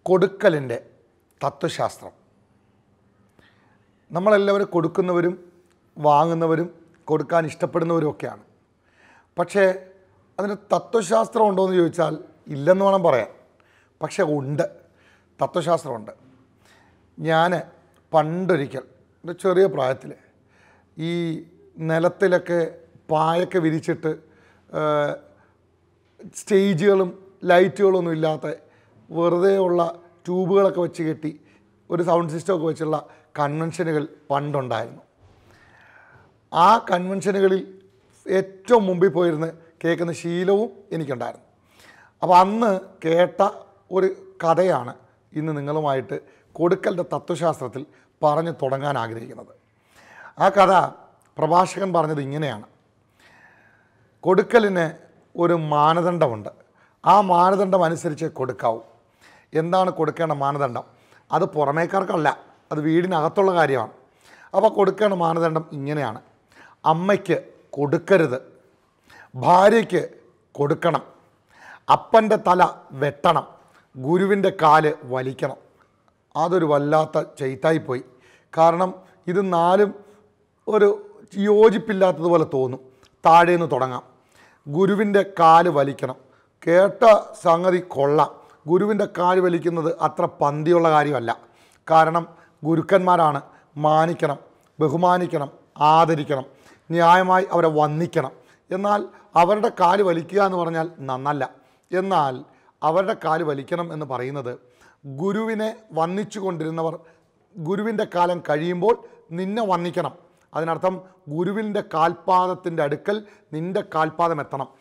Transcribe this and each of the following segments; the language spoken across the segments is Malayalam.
കൊടുക്കലിൻ്റെ തത്വശാസ്ത്രം നമ്മളെല്ലാവരും കൊടുക്കുന്നവരും വാങ്ങുന്നവരും കൊടുക്കാൻ ഇഷ്ടപ്പെടുന്നവരും ഒക്കെയാണ് പക്ഷേ അതിന് തത്വശാസ്ത്രം ഉണ്ടോ എന്ന് ചോദിച്ചാൽ ഇല്ലെന്ന് വേണം പറയാൻ പക്ഷേ ഉണ്ട് തത്വശാസ്ത്രമുണ്ട് ഞാൻ പണ്ടൊരിക്കൽ എൻ്റെ ചെറിയ പ്രായത്തിൽ ഈ നിലത്തിലൊക്കെ പായൊക്കെ വിരിച്ചിട്ട് ആ, സ്റ്റേജുകളും ലൈറ്റുകളൊന്നും ഇല്ലാത്ത വെറുതെ ഉള്ള ട്യൂബുകളൊക്കെ വെച്ച് കെട്ടി ഒരു സൗണ്ട് സിസ്റ്റമൊക്കെ വെച്ചുള്ള കൺവെൻഷനുകൾ പണ്ടുണ്ടായിരുന്നു ആ കൺവെൻഷനുകളിൽ ഏറ്റവും മുമ്പിൽ പോയിരുന്ന് കേൾക്കുന്ന ശീലവും എനിക്കുണ്ടായിരുന്നു അപ്പോൾ അന്ന് കേട്ട ഒരു കഥയാണ് ഇന്ന് നിങ്ങളുമായിട്ട് കൊടുക്കലിൻ്റെ തത്വശാസ്ത്രത്തിൽ പറഞ്ഞു തുടങ്ങാൻ ആഗ്രഹിക്കുന്നത് ആ കഥ പ്രഭാഷകൻ പറഞ്ഞത് ഇങ്ങനെയാണ് കൊടുക്കലിന് ഒരു മാനദണ്ഡമുണ്ട് ആ മാനദണ്ഡം അനുസരിച്ച് കൊടുക്കാവൂ എന്താണ് കൊടുക്കേണ്ട മാനദണ്ഡം അത് പുറമേക്കാർക്കല്ല അത് വീടിനകത്തുള്ള കാര്യമാണ് അപ്പോൾ കൊടുക്കേണ്ട മാനദണ്ഡം ഇങ്ങനെയാണ് അമ്മയ്ക്ക് കൊടുക്കരുത് ഭാര്യയ്ക്ക് കൊടുക്കണം അപ്പൻ്റെ തല വെട്ടണം ഗുരുവിൻ്റെ കാല് വലിക്കണം അതൊരു വല്ലാത്ത ചെയ്ത്തായിപ്പോയി കാരണം ഇത് നാലും ഒരു യോജിപ്പില്ലാത്തതുപോലെ തോന്നും താഴേന്ന് തുടങ്ങാം ഗുരുവിൻ്റെ കാല് വലിക്കണം കേട്ട സംഗതി കൊള്ളാം ഗുരുവിൻ്റെ കാല് വലിക്കുന്നത് അത്ര പന്തിയുള്ള കാര്യമല്ല കാരണം ഗുരുക്കന്മാരാണ് മാനിക്കണം ബഹുമാനിക്കണം ആദരിക്കണം ന്യായമായി അവരെ വന്ദിക്കണം എന്നാൽ അവരുടെ കാല് വലിക്കുക എന്ന് പറഞ്ഞാൽ നന്നല്ല എന്നാൽ അവരുടെ കാല് വലിക്കണം എന്ന് പറയുന്നത് ഗുരുവിനെ വന്ദിച്ചു കൊണ്ടിരുന്നവർ ഗുരുവിൻ്റെ കാലം കഴിയുമ്പോൾ നിന്നെ വന്ദിക്കണം അതിനർത്ഥം ഗുരുവിൻ്റെ കാൽപാദത്തിൻ്റെ അടുക്കൽ നിൻ്റെ കാൽപാദം എത്തണം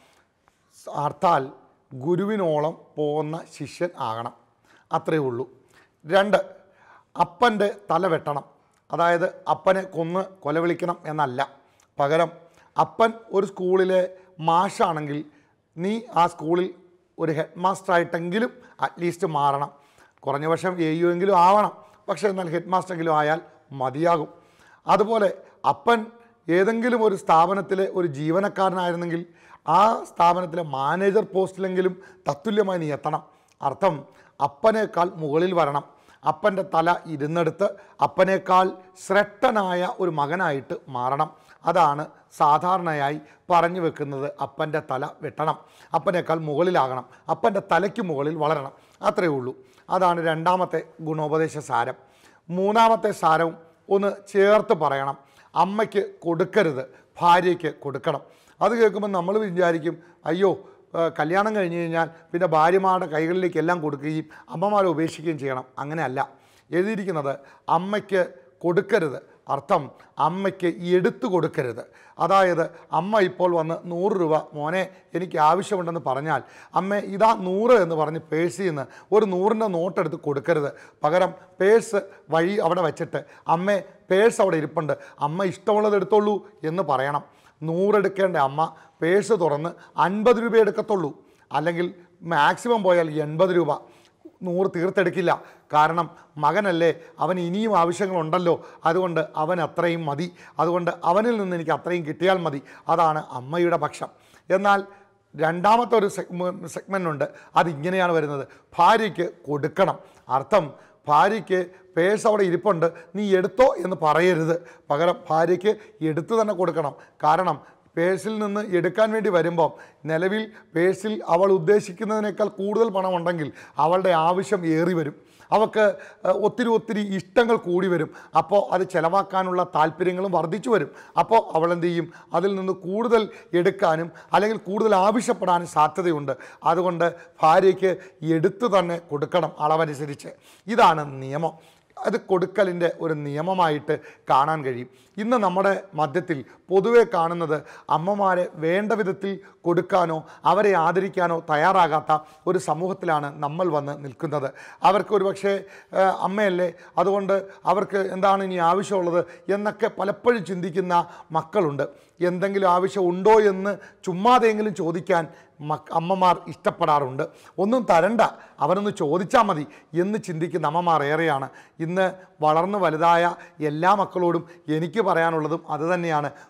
അർത്ഥാൽ ഗുരുവിനോളം പോകുന്ന ശിഷ്യൻ ആകണം അത്രയേ ഉള്ളൂ രണ്ട് അപ്പൻ്റെ തല വെട്ടണം അതായത് അപ്പനെ കൊന്ന് കൊലവിളിക്കണം എന്നല്ല പകരം അപ്പൻ ഒരു സ്കൂളിലെ മാഷാണെങ്കിൽ നീ ആ സ്കൂളിൽ ഒരു ഹെഡ് മാസ്റ്ററായിട്ടെങ്കിലും അറ്റ്ലീസ്റ്റ് മാറണം കുറഞ്ഞ പക്ഷം എ യു എങ്കിലും ആവണം പക്ഷേ എന്നാൽ ഹെഡ് മാസ്റ്ററെങ്കിലും ആയാൽ മതിയാകും അതുപോലെ അപ്പൻ ഏതെങ്കിലും ഒരു സ്ഥാപനത്തിലെ ഒരു ജീവനക്കാരനായിരുന്നെങ്കിൽ ആ സ്ഥാപനത്തിലെ മാനേജർ പോസ്റ്റിലെങ്കിലും തത്തുല്യമായി നീ എത്തണം അർത്ഥം അപ്പനേക്കാൾ മുകളിൽ വരണം അപ്പൻ്റെ തല ഇരുന്നെടുത്ത് അപ്പനേക്കാൾ ശ്രേഷ്ഠനായ ഒരു മകനായിട്ട് മാറണം അതാണ് സാധാരണയായി പറഞ്ഞു വെക്കുന്നത് അപ്പൻ്റെ തല വെട്ടണം അപ്പനേക്കാൾ മുകളിലാകണം അപ്പൻ്റെ തലയ്ക്ക് മുകളിൽ വളരണം അത്രയേ ഉള്ളൂ അതാണ് രണ്ടാമത്തെ ഗുണോപദേശ സാരം മൂന്നാമത്തെ സാരവും ഒന്ന് ചേർത്ത് പറയണം അമ്മയ്ക്ക് കൊടുക്കരുത് ഭാര്യയ്ക്ക് കൊടുക്കണം അത് കേൾക്കുമ്പോൾ നമ്മൾ വിചാരിക്കും അയ്യോ ആ, കല്യാണം കഴിഞ്ഞ് കഴിഞ്ഞാൽ പിന്നെ ഭാര്യമാരുടെ കൈകളിലേക്ക് എല്ലാം കൊടുക്കുകയും അമ്മമാരെ ഉപേക്ഷിക്കുകയും ചെയ്യണം അങ്ങനെയല്ല എഴുതിയിരിക്കുന്നത് അമ്മയ്ക്ക് കൊടുക്കരുത് അർത്ഥം അമ്മയ്ക്ക് എടുത്തു കൊടുക്കരുത് അതായത് അമ്മ ഇപ്പോൾ വന്ന് നൂറ് രൂപ മോനെ എനിക്ക് ആവശ്യമുണ്ടെന്ന് പറഞ്ഞാൽ അമ്മ ഇതാ നൂറ് എന്ന് പറഞ്ഞ് പേഴ്സിൽ നിന്ന് ഒരു നൂറിൻ്റെ നോട്ടെടുത്ത് കൊടുക്കരുത് പകരം പേഴ്സ് വഴി അവിടെ വെച്ചിട്ട് അമ്മേ പേഴ്സ് അവിടെ ഇരിപ്പുണ്ട് അമ്മ ഇഷ്ടമുള്ളത് എടുത്തോളൂ എന്ന് പറയണം നൂറെടുക്കേണ്ട അമ്മ പേഴ്സ് തുറന്ന് അൻപത് രൂപ എടുക്കത്തുള്ളൂ അല്ലെങ്കിൽ മാക്സിമം പോയാൽ എൺപത് രൂപ നൂറ് തീർത്തെടുക്കില്ല കാരണം മകനല്ലേ അവൻ ഇനിയും ആവശ്യങ്ങളുണ്ടല്ലോ അതുകൊണ്ട് അവൻ അത്രയും മതി അതുകൊണ്ട് അവനിൽ നിന്ന് എനിക്ക് അത്രയും കിട്ടിയാൽ മതി അതാണ് അമ്മയുടെ പക്ഷം എന്നാൽ രണ്ടാമത്തെ ഒരു സെഗ്മ സെഗ്മെൻ്റ് ഉണ്ട് അതിങ്ങനെയാണ് വരുന്നത് ഭാര്യയ്ക്ക് കൊടുക്കണം അർത്ഥം ഭാര്യയ്ക്ക് പേഴ്സ് അവിടെ ഇരിപ്പുണ്ട് നീ എടുത്തോ എന്ന് പറയരുത് പകരം ഭാര്യയ്ക്ക് എടുത്തു തന്നെ കൊടുക്കണം കാരണം പേഴ്സിൽ നിന്ന് എടുക്കാൻ വേണ്ടി വരുമ്പോൾ നിലവിൽ പേഴ്സിൽ അവൾ ഉദ്ദേശിക്കുന്നതിനേക്കാൾ കൂടുതൽ പണമുണ്ടെങ്കിൽ അവളുടെ ആവശ്യം ഏറി വരും അവൾക്ക് ഏഹ്, ഒത്തിരി ഒത്തിരി ഇഷ്ടങ്ങൾ കൂടി വരും അപ്പോൾ അത് ചിലവാക്കാനുള്ള താല്പര്യങ്ങളും വർദ്ധിച്ചു വരും അപ്പോൾ അവൾ എന്ത് ചെയ്യും അതിൽ നിന്ന് കൂടുതൽ എടുക്കാനും അല്ലെങ്കിൽ കൂടുതൽ ആവശ്യപ്പെടാനും സാധ്യതയുണ്ട് അതുകൊണ്ട് ഭാര്യയ്ക്ക് എടുത്തു തന്നെ കൊടുക്കണം അളവനുസരിച്ച് ഇതാണ് നിയമം അത് കൊടുക്കലിൻ്റെ ഒരു നിയമമായിട്ട് കാണാൻ കഴിയും ഇന്ന് നമ്മുടെ മധ്യത്തിൽ പൊതുവെ കാണുന്നത് അമ്മമാരെ വേണ്ട വിധത്തിൽ കൊടുക്കാനോ അവരെ ആദരിക്കാനോ തയ്യാറാകാത്ത ഒരു സമൂഹത്തിലാണ് നമ്മൾ വന്ന് നിൽക്കുന്നത് അവർക്ക് ഒരു പക്ഷേ ഏഹ്, അമ്മയല്ലേ അതുകൊണ്ട് അവർക്ക് എന്താണ് ഇനി ആവശ്യമുള്ളത് എന്നൊക്കെ പലപ്പോഴും ചിന്തിക്കുന്ന മക്കളുണ്ട് എന്തെങ്കിലും ആവശ്യം ഉണ്ടോ എന്ന് ചുമ്മാതെങ്കിലും ചോദിക്കാൻ മക് അമ്മമാർ ഇഷ്ടപ്പെടാറുണ്ട് ഒന്നും തരണ്ട അവനൊന്ന് ചോദിച്ചാൽ മതി എന്ന് ചിന്തിക്കുന്ന അമ്മമാർ ഏറെയാണ് ഇന്ന് വളർന്നു വലുതായ എല്ലാ മക്കളോടും എനിക്ക് പറയാനുള്ളതും അതുതന്നെയാണ്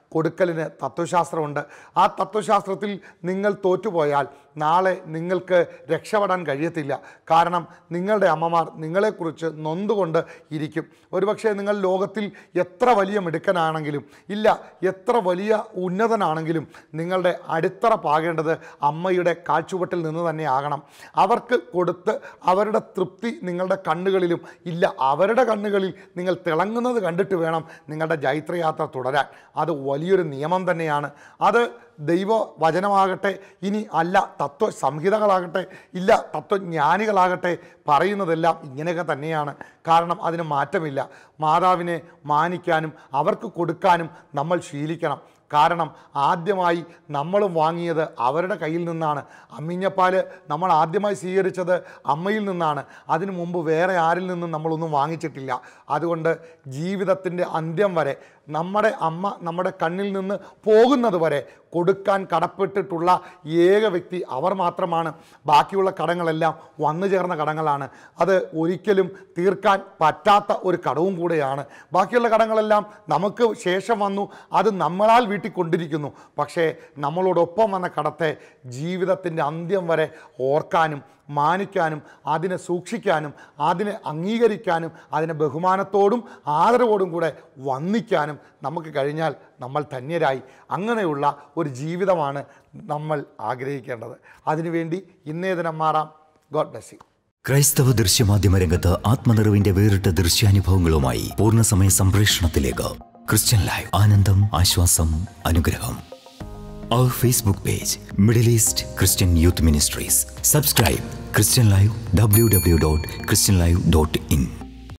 കൊടുക്കലിന് തത്വശാസ്ത്രമുണ്ട് ആ തത്വശാസ്ത്രത്തിൽ നിങ്ങൾ തോറ്റുപോയാൽ നാളെ നിങ്ങൾക്ക് രക്ഷപ്പെടാൻ കഴിയത്തില്ല കാരണം നിങ്ങളുടെ അമ്മമാർ നിങ്ങളെക്കുറിച്ച് നൊന്തുകൊണ്ട് ഇരിക്കും ഒരുപക്ഷെ നിങ്ങൾ ലോകത്തിൽ എത്ര വലിയ മിടുക്കനാണെങ്കിലും ഇല്ല എത്ര വലിയ ഉന്നതനാണെങ്കിലും നിങ്ങളുടെ അടിത്തറ പാകേണ്ടത് അമ്മയുടെ കാഴ്ചവട്ടിൽ നിന്ന് തന്നെ ആകണം അവർക്ക് കൊടുത്ത് അവരുടെ തൃപ്തി നിങ്ങളുടെ കണ്ണുകളിലും ഇല്ല അവരുടെ കണ്ണുകളിൽ നിങ്ങൾ തിളങ്ങുന്നത് കണ്ടിട്ട് വേണം നിങ്ങളുടെ ജൈത്രയാത്ര തുടരാൻ അത് വലിയൊരു നിയമം തന്നെയാണ് അത് ദൈവ വചനമാകട്ടെ ഇനി അല്ല തത്വ സംഹിതകളാകട്ടെ ഇല്ല തത്വജ്ഞാനികളാകട്ടെ പറയുന്നതെല്ലാം ഇങ്ങനെയൊക്കെ തന്നെയാണ് കാരണം അതിന് മാറ്റമില്ല മാതാവിനെ മാനിക്കാനും അവർക്ക് കൊടുക്കാനും നമ്മൾ ശീലിക്കണം കാരണം ആദ്യമായി നമ്മൾ വാങ്ങിയത് അവരുടെ കയ്യിൽ നിന്നാണ് അമ്മിഞ്ഞപ്പാല് നമ്മൾ ആദ്യമായി സ്വീകരിച്ചത് അമ്മയിൽ നിന്നാണ് അതിനു മുമ്പ് വേറെ ആരിൽ നിന്നും നമ്മളൊന്നും വാങ്ങിച്ചിട്ടില്ല അതുകൊണ്ട് ജീവിതത്തിൻ്റെ അന്ത്യം വരെ നമ്മുടെ അമ്മ നമ്മുടെ കണ്ണിൽ നിന്ന് പോകുന്നത് വരെ കൊടുക്കാൻ കടപ്പെട്ടിട്ടുള്ള ഏക വ്യക്തി അവർ മാത്രമാണ് ബാക്കിയുള്ള കടങ്ങളെല്ലാം വന്നു ചേർന്ന കടങ്ങളാണ് അത് ഒരിക്കലും തീർക്കാൻ പറ്റാത്ത ഒരു കടവും കൂടെയാണ് ബാക്കിയുള്ള കടങ്ങളെല്ലാം നമുക്ക് ശേഷം വന്നു അത് നമ്മളാൽ വീട്ടിൽ കൊണ്ടിരിക്കുന്നു പക്ഷേ നമ്മളോടൊപ്പം വന്ന കടത്തെ ജീവിതത്തിൻ്റെ അന്ത്യം വരെ ഓർക്കാനും മാനിക്കാനും അതിനെ സൂക്ഷിക്കാനും അതിനെ അംഗീകരിക്കാനും അതിനെ ബഹുമാനത്തോടും ആദരവോടും കൂടെ വന്ദിക്കാനും നമുക്ക് കഴിഞ്ഞാൽ നമ്മൾ ധന്യരായി അങ്ങനെയുള്ള ഒരു ജീവിതമാണ് നമ്മൾ ആഗ്രഹിക്കേണ്ടത് അതിനുവേണ്ടി ഇന്നേ ദിനം മാറാം ഗോഡ് ബ്ലെസ് യു ക്രൈസ്തവ ദൃശ്യമാധ്യമ രംഗത്ത് ആത്മനിറവിന്റെ വേറിട്ട ദൃശ്യാനുഭവങ്ങളുമായി പൂർണ്ണസമയ സംപ്രേഷണത്തിലേക്ക് ക്രിസ്ത്യൻ ലൈവ് ആനന്ദം ആശ്വാസം അനുഗ്രഹം അവർ Facebook page Middle East Christian youth ministries subscribe Christian live W W dot Christian live dot in